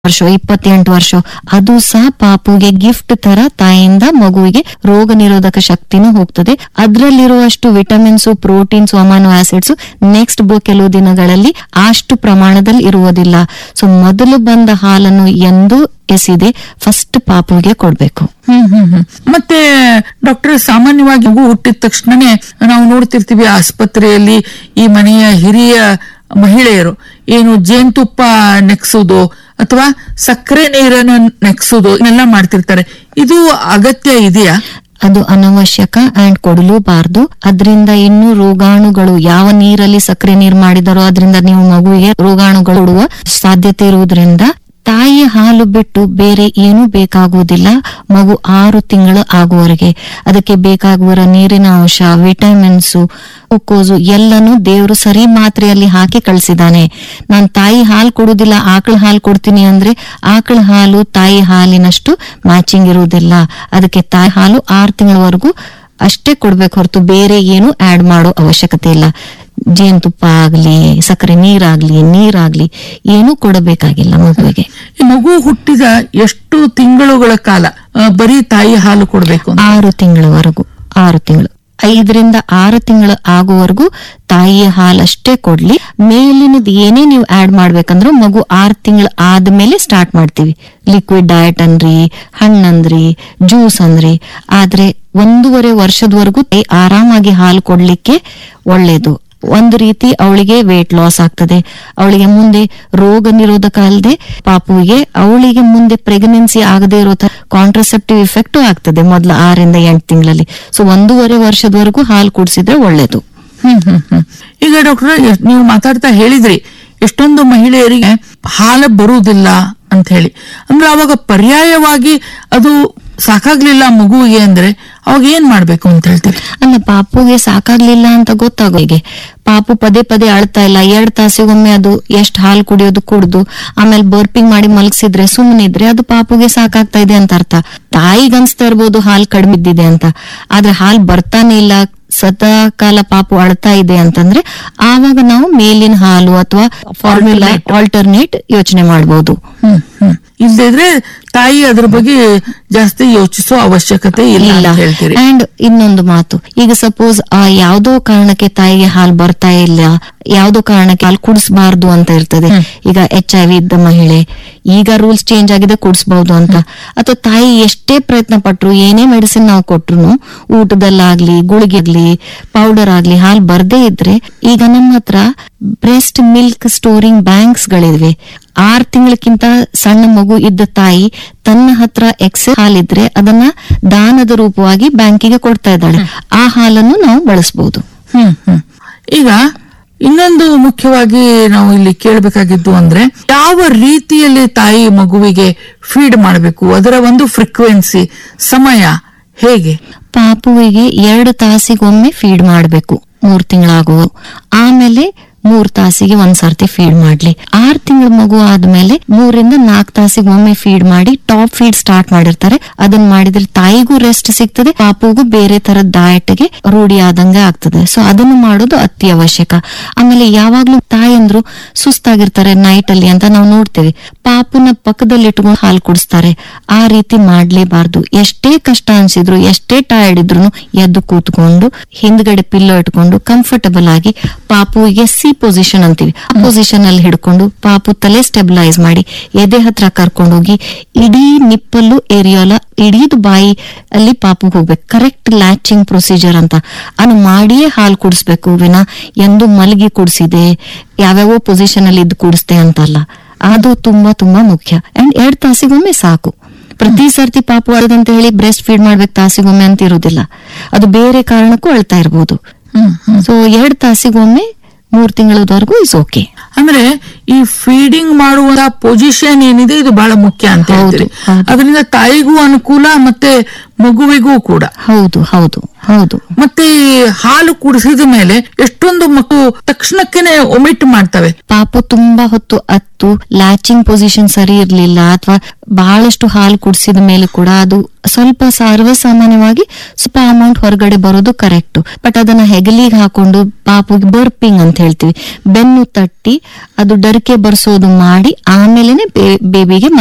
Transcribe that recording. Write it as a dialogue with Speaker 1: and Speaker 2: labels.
Speaker 1: ವರ್ಷ ಇಪ್ಪತ್ತೆಂಟು ವರ್ಷ ಅದು ಸಹ ಪಾಪುಗೆ ಗಿಫ್ಟ್ ತರ ತಾಯಿಯಿಂದ ಮಗುವಿಗೆ ರೋಗ ನಿರೋಧಕ ಶಕ್ತಿನೂ ಹೋಗ್ತದೆ ಅದ್ರಲ್ಲಿರುವಷ್ಟು vitamins proteins amino acids next ಕೆಲವು ದಿನಗಳಲ್ಲಿ ಅಷ್ಟು ಪ್ರಮಾಣದಲ್ಲಿ ಇರುವುದಿಲ್ಲ ಸೊ ಮೊದಲು ಬಂದ ಹಾಲನ್ನು ಎಂದು ಎಸಿದೆ ಫಸ್ಟ್ ಪಾಪುಗೆ ಕೊಡ್ಬೇಕು
Speaker 2: ಹ್ಮ್ ಹ್ಮ್ ಹ್ಮ್ ಮತ್ತೆ ಡಾಕ್ಟರ್ ಸಾಮಾನ್ಯವಾಗಿ ಮಗು ಹುಟ್ಟಿದ ತಕ್ಷಣನೇ ನಾವು ನೋಡ್ತಿರ್ತೀವಿ ಆಸ್ಪತ್ರೆಯಲ್ಲಿ ಈ ಮನೆಯ ಹಿರಿಯ ಮಹಿಳೆಯರು ಏನು ಜೇನುತುಪ್ಪ ನೆಕ್ಸೋದು ಅಥವಾ ಸಕ್ಕರೆ ನೀರನ್ನು ನೆಕ್ಸೋದು ಇದನ್ನೆಲ್ಲ ಮಾಡ್ತಿರ್ತಾರೆ ಇದು ಅಗತ್ಯ ಇದೆಯಾ
Speaker 1: ಅದು ಅನವಶ್ಯಕ ಅಂಡ್ ಕೊಡಲೂಬಾರ್ದು ಅದರಿಂದ ಇನ್ನೂ ರೋಗಾಣುಗಳು ಯಾವ ನೀರಲ್ಲಿ ಸಕ್ಕರೆ ನೀರು ಮಾಡಿದಾರೋ ಅದರಿಂದ ನೀವು ಮಗುವಿಗೆ ರೋಗಾಣುಗಳು ಉಡುವ ಸಾಧ್ಯತೆ ಇರುವುದರಿಂದ ತಾಯಿಯ ಹಾಲು ಬಿಟ್ಟು ಬೇರೆ ಏನೂ ಬೇಕಾಗುವುದಿಲ್ಲ ಮಗು ಆರು ತಿಂಗಳು ಆಗುವವರೆಗೆ ಅದಕ್ಕೆ ಬೇಕಾಗುವ ನೀರಿನ ಅಂಶ ವಿಟಮಿನ್ಸ್ ಗ್ಲೂಕೋಸು ಎಲ್ಲನೂ ದೇವರು ಸರಿ ಮಾತ್ರೆಯಲ್ಲಿ ಹಾಕಿ ಕಳಿಸಿದಾನೆ ನಾನ್ ತಾಯಿ ಹಾಲು ಕೊಡುದಿಲ್ಲ ಆಕಳ ಹಾಲು ಕೊಡ್ತೀನಿ ಅಂದ್ರೆ ಆಕಳ ಹಾಲು ತಾಯಿ ಹಾಲಿನಷ್ಟು ಮ್ಯಾಚಿಂಗ್ ಇರುವುದಿಲ್ಲ ಅದಕ್ಕೆ ತಾಯಿ ಹಾಲು ಆರು ತಿಂಗಳವರೆಗೂ ಅಷ್ಟೇ ಕೊಡ್ಬೇಕು ಹೊರತು ಬೇರೆ ಏನು ಆಡ್ ಮಾಡೋ ಅವಶ್ಯಕತೆ ಇಲ್ಲ ಜೇನುತುಪ್ಪ ಆಗ್ಲಿ ಸಕ್ಕರೆ ನೀರಾಗ್ಲಿ ನೀರಾಗ್ಲಿ ಏನೂ ಕೊಡಬೇಕಾಗಿಲ್ಲ ಮಗುವಿಗೆ
Speaker 2: ಈ ಮಗು ಹುಟ್ಟಿದ ಎಷ್ಟು ತಿಂಗಳುಗಳ ಕಾಲ ಆ, ಬರೀ ತಾಯಿ ಹಾಲು ಕೊಡ್ಬೇಕು ಅಂತ?
Speaker 1: ಆರು ತಿಂಗಳವರೆಗೂ ಆರು ತಿಂಗಳು ಐದರಿಂದ ಆರು ತಿಂಗಳು ಆಗುವವರೆಗೂ ತಾಯಿಯ ಹಾಲಷ್ಟೇ ಕೊಡ್ಲಿ ಮೇಲಿನದ್ ಏನೇ ನೀವು ಆಡ್ ಮಾಡ್ಬೇಕಂದ್ರೆ ಮಗು ಆರು ತಿಂಗಳು ಆದ್ಮೇಲೆ ಸ್ಟಾರ್ಟ್ ಮಾಡ್ತೀವಿ ಲಿಕ್ವಿಡ್ ಡಯಟ್ ಅನ್ರಿ ಹಣ್ಣಂದ್ರಿ ಜ್ಯೂಸ್ ಅಂದ್ರಿ ಆದ್ರೆ ಒಂದೂವರೆ ವರ್ಷದವರೆಗೂ ತಾಯಿ ಆರಾಮಾಗಿ ಹಾಲು ಕೊಡ್ಲಿಕ್ಕೆ ಒಳ್ಳೇದು ಒಂದು ರೀತಿ ಅವಳಿಗೆ ವೇಟ್ ಲಾಸ್ ಆಗ್ತದೆ ಅವಳಿಗೆ ಮುಂದೆ ರೋಗ ನಿರೋಧಕ ಅಲ್ಲದೆ ಪಾಪುವಿಗೆ ಅವಳಿಗೆ ಮುಂದೆ ಪ್ರೆಗ್ನೆನ್ಸಿ ಆಗದೆ ಇರೋ ಕಾಂಟ್ರಸೆಪ್ಟಿವ್ ಇಫೆಕ್ಟ್ ಆಗ್ತದೆ ಮೊದಲ ಆರಿಂದ ಎಂಟು ತಿಂಗಳಲ್ಲಿ ಸೊ ಒಂದೂವರೆ ವರ್ಷದವರೆಗೂ ಹಾಲು ಕುಡಿಸಿದ್ರೆ ಒಳ್ಳೇದು
Speaker 2: ಹ್ಮ್ ಹ್ಮ್ ಹ್ಮ್ ಈಗ ಡಾಕ್ಟರ್ ನೀವು ಮಾತಾಡ್ತಾ ಹೇಳಿದ್ರಿ ಎಷ್ಟೊಂದು ಮಹಿಳೆಯರಿಗೆ ಹಾಲು ಬರುವುದಿಲ್ಲ ಅಂತ ಹೇಳಿ ಅಂದ್ರೆ ಅವಾಗ ಪರ್ಯಾಯವಾಗಿ ಅದು ಸಾಕಾಗ್ಲಿಲ್ಲ ಮಗುವಿಗೆ ಅಂದ್ರೆ ಅವಾಗ ಏನ್ ಮಾಡ್ಬೇಕು ಅಂತ ಹೇಳ್ತೀರಿ
Speaker 1: ಅಲ್ಲ ಪಾಪುಗೆ ಸಾಕಾಗ್ಲಿಲ್ಲ ಅಂತ ಗೊತ್ತಾಗೋ ಹೀಗೆ ಪಾಪು ಪದೇ ಪದೇ ಅಳ್ತಾ ಇಲ್ಲ ಎರಡ್ ತಾಸಿಗೊಮ್ಮೆ ಅದು ಎಷ್ಟ್ ಹಾಲು ಕುಡಿಯೋದು ಕುಡ್ದು ಆಮೇಲೆ ಬರ್ಪಿಂಗ್ ಮಾಡಿ ಮಲಗಿಸಿದ್ರೆ ಸುಮ್ಮನಿದ್ರೆ ಅದು ಪಾಪುಗೆ ಸಾಕಾಗ್ತಾ ಇದೆ ಅಂತ ಅರ್ಥ ತಾಯಿಗೆ ಅನ್ಸ್ತಾ ಇರ್ಬೋದು ಹಾಲು ಕಡಿಮೆ ಇದ್ದಿದೆ ಅಂತ ಆದ್ರೆ ಹಾಲು ಬರ್ತಾನೆ ಇಲ್ಲ ಸದಾ ಕಾಲ ಪಾಪು ಅಳ್ತಾ ಇದೆ ಅಂತಂದ್ರೆ ಆವಾಗ ನಾವು ಮೇಲಿನ ಹಾಲು ಅಥವಾ ಫಾರ್ಮುಲಾ ಆಲ್ಟರ್ನೇಟ್ ಯೋಚನೆ ಮಾಡಬಹುದು
Speaker 2: ಹ್ಮ್ ಹ್ಮ್ ಇಲ್ದಿದ್ರೆ ತಾಯಿ ಅದ್ರ ಬಗ್ಗೆ ಜಾಸ್ತಿ ಯೋಚಿಸೋ ಅವಶ್ಯಕತೆ ಇಲ್ಲ
Speaker 1: ಇಲ್ಲ
Speaker 2: ಅಂತ ಹೇಳ್ತೀರಿ
Speaker 1: ಅಂಡ್ ಇನ್ನೊಂದು ಮಾತು ಈಗ ಸಪೋಸ್ ಆ ಯಾವ್ದೋ ಕಾರಣಕ್ಕೆ ತಾಯಿಗೆ ಹಾಲು ಬರ್ತಾ ಇಲ್ಲ ಯಾವ್ದೋ ಕಾರಣಕ್ಕೆ ಹಾಲು ಕುಡಿಸಬಾರ್ದು ಅಂತ ಇರ್ತದೆ ಈಗ ಎಚ್ ಐ ವಿ ಇದ್ದ ಮಹಿಳೆ ಈಗ ರೂಲ್ಸ್ ಚೇಂಜ್ ಆಗಿದೆ ಕುಡಿಸಬಹುದು ಅಂತ ಅಥವಾ ತಾಯಿ ಎಷ್ಟೇ ಪ್ರಯತ್ನ ಪಟ್ರು ಏನೇ ಮೆಡಿಸಿನ್ ನಾವು ಕೊಟ್ರು ಊಟದಲ್ಲಾಗ್ಲಿ ಗುಳಿಗೆಗ್ಲಿ ಪೌಡರ್ ಆಗ್ಲಿ ಹಾಲು ಬರ್ದೇ ಇದ್ರೆ ಈಗ ನಮ್ಮ ಹತ್ರ ಬ್ರೆಸ್ಟ್ ಮಿಲ್ಕ್ ಸ್ಟೋರಿಂಗ್ ಬ್ಯಾಂಕ್ಸ್ ಗಳಿವೆ ಆರ್ ತಿಂಗಳಕ್ಕಿಂತ ಸಣ್ಣ ಮಗು ಇದ್ದ ತಾಯಿ ತನ್ನ ಹತ್ರ ಎಕ್ಸೆ ಹಾಲಿದ್ರೆ ಅದನ್ನ ದಾನದ ರೂಪವಾಗಿ ಬ್ಯಾಂಕಿಗೆ ಕೊಡ್ತಾ ಇದ್ದಾಳೆ ಆ ಹಾಲನ್ನು ನಾವು ಬಳಸಬಹುದು
Speaker 2: ಹ್ಮ್ ಹ್ಮ್ ಈಗ ಇನ್ನೊಂದು ಮುಖ್ಯವಾಗಿ ನಾವು ಇಲ್ಲಿ ಕೇಳಬೇಕಾಗಿದ್ದು ಅಂದ್ರೆ ಯಾವ ರೀತಿಯಲ್ಲಿ ತಾಯಿ ಮಗುವಿಗೆ ಫೀಡ್ ಮಾಡಬೇಕು ಅದರ ಒಂದು ಫ್ರೀಕ್ವೆನ್ಸಿ ಸಮಯ ಹೇಗೆ
Speaker 1: ಪಾಪುವಿಗೆ ಎರಡು ತಾಸಿಗೊಮ್ಮೆ ಫೀಡ್ ಮಾಡಬೇಕು ಮೂರ್ ತಿಂಗಳಾಗುವ ಆಮೇಲೆ ಮೂರ್ ತಾಸಿಗೆ ಒಂದ್ ಸರ್ತಿ ಫೀಡ್ ಮಾಡ್ಲಿ ಆರ್ ತಿಂಗಳ ಮಗು ಆದ್ಮೇಲೆ ಮೂರಿಂದ ನಾಲ್ಕ್ ತಾಸಿಗೊಮ್ಮೆ ಫೀಡ್ ಮಾಡಿ ಟಾಪ್ ಫೀಡ್ ಸ್ಟಾರ್ಟ್ ಮಾಡಿರ್ತಾರೆ ಅದನ್ನ ಮಾಡಿದ್ರೆ ತಾಯಿಗೂ ರೆಸ್ಟ್ ಸಿಗ್ತದೆ ಪಾಪುಗೂ ಬೇರೆ ತರದ ಡಯಟ್ಗೆ ರೂಢಿ ಆದಂಗೆ ಆಗ್ತದೆ ಸೊ ಅದನ್ನು ಮಾಡೋದು ಅತಿ ಅವಶ್ಯಕ ಆಮೇಲೆ ಯಾವಾಗ್ಲೂ ತಾಯಂದ್ರು ಸುಸ್ತಾಗಿರ್ತಾರೆ ನೈಟ್ ಅಲ್ಲಿ ಅಂತ ನಾವು ನೋಡ್ತೇವೆ ಪಾಪುನ ಪಕ್ಕದಲ್ಲಿ ಇಟ್ಕೊಂಡು ಹಾಲು ಕುಡಿಸ್ತಾರೆ ಆ ರೀತಿ ಮಾಡ್ಲೇಬಾರ್ದು ಎಷ್ಟೇ ಕಷ್ಟ ಅನ್ಸಿದ್ರು ಎಷ್ಟೇ ಟಯರ್ಡ್ ಇದ್ರು ಎದ್ದು ಕೂತ್ಕೊಂಡು ಹಿಂದ್ಗಡೆ ಪಿಲ್ಲೋ ಇಟ್ಕೊಂಡು ಕಂಫರ್ಟಬಲ್ ಆಗಿ ಪಾಪುವಿಗೆ ಸಿ ಪೊಸಿಷನ್ ಅಂತೀವಿ ಆ ಪೊಸಿಷನ್ ಅಲ್ಲಿ ಹಿಡ್ಕೊಂಡು ಪಾಪು ತಲೆ ಸ್ಟೆಬಿಲೈಸ್ ಮಾಡಿ ಎದೆ ಹತ್ರ ಕರ್ಕೊಂಡು ಹೋಗಿ ಇಡೀ ನಿಪ್ಪಲ್ಲು ಏರಿಯೋಲ ಇಡೀದು ಬಾಯಿ ಅಲ್ಲಿ ಪಾಪು ಹೋಗ್ಬೇಕು ಕರೆಕ್ಟ್ ಲ್ಯಾಚಿಂಗ್ ಪ್ರೊಸೀಜರ್ ಅಂತ ಅದನ್ನ ಮಾಡಿಯೇ ಹಾಲು ಕುಡಿಸ್ಬೇಕು ವಿನ ಎಂದು ಮಲಗಿ ಕುಡಿಸಿದೆ ಯಾವ್ಯಾವ ಪೊಸಿಷನ್ ಅಲ್ಲಿ ಇದ್ದು ಕುಡಿಸ್ದೆ ಅಂತಲ್ಲ ಅದು ತುಂಬಾ ತುಂಬಾ ಮುಖ್ಯ ಅಂಡ್ ಎರಡ್ ತಾಸಿಗೊಮ್ಮೆ ಸಾಕು ಪ್ರತಿ ಸರ್ತಿ ಪಾಪು ಅಳದಂತ ಹೇಳಿ ಬ್ರೆಸ್ಟ್ ಫೀಡ್ ಮಾಡ್ಬೇಕು ತಾಸಿಗೊಮ್ಮೆ ಅಂತ ಇರುವುದಿಲ್ಲ ಅದು ಬೇರೆ ಕಾರಣಕ್ಕೂ ಅಳ್ತಾ ಇರ್ಬೋದು
Speaker 2: ಹ್ಮ್ ಹ್ಮ್
Speaker 1: ಸೊ ಎರಡ್ ತಾಸಿಗೊಮ್ಮೆ ಮೂರ್ ತಿಂಗಳವರೆಗೂ ಇಸ್ ಓಕೆ
Speaker 2: ಅಂದ್ರೆ ಈ ಫೀಡಿಂಗ್ ಮಾಡುವ ಪೊಸಿಷನ್ ಏನಿದೆ ಇದು ಬಹಳ ಮುಖ್ಯ ಅಂತ
Speaker 1: ಹೌದು,
Speaker 2: ಹೇಳ್ತೀರಿ
Speaker 1: ಹೌದು.
Speaker 2: ಅದರಿಂದ ತಾಯಿಗೂ ಅನುಕೂಲ ಮತ್ತೆ ಮಗುವಿಗೂ ಕೂಡ
Speaker 1: ಹೌದು ಹೌದು ಹೌದು
Speaker 2: ಮತ್ತೆ ಈ ಹಾಲು ಕುಡಿಸಿದ ಮೇಲೆ ಎಷ್ಟೊಂದು ಮಕ್ಕಳು ತಕ್ಷಣಕ್ಕೇನೆ ಒಮಿಟ್ ಮಾಡ್ತವೆ
Speaker 1: ಪಾಪು ತುಂಬಾ ಹೊತ್ತು ಅತ್ತು ಲ್ಯಾಚಿಂಗ್ ಪೊಸಿಷನ್ ಸರಿ ಇರ್ಲಿಲ್ಲ ಅಥವಾ ಬಹಳಷ್ಟು ಹಾಲು ಕುಡಿಸಿದ ಮೇಲೆ ಕೂಡ ಅದು ಸ್ವಲ್ಪ ಸರ್ವಸಾಮಾನ್ಯವಾಗಿ ಸ್ವಲ್ಪ ಅಮೌಂಟ್ ಹೊರಗಡೆ ಬರೋದು ಕರೆಕ್ಟ್ ಬಟ್ ಅದನ್ನ ಹೆಗಲಿಗೆ ಹಾಕೊಂಡು ಪಾಪುಗೆ ಬರ್ಪಿಂಗ್ ಅಂತ ಹೇಳ್ತೀವಿ ಬೆನ್ನು ತಟ್ಟಿ ಅದು ಡರ್ಕೆ ಬರ್ಸೋದು ಮಾಡಿ ಆಮೇಲೆನೆ ಬೇಬಿಗೆ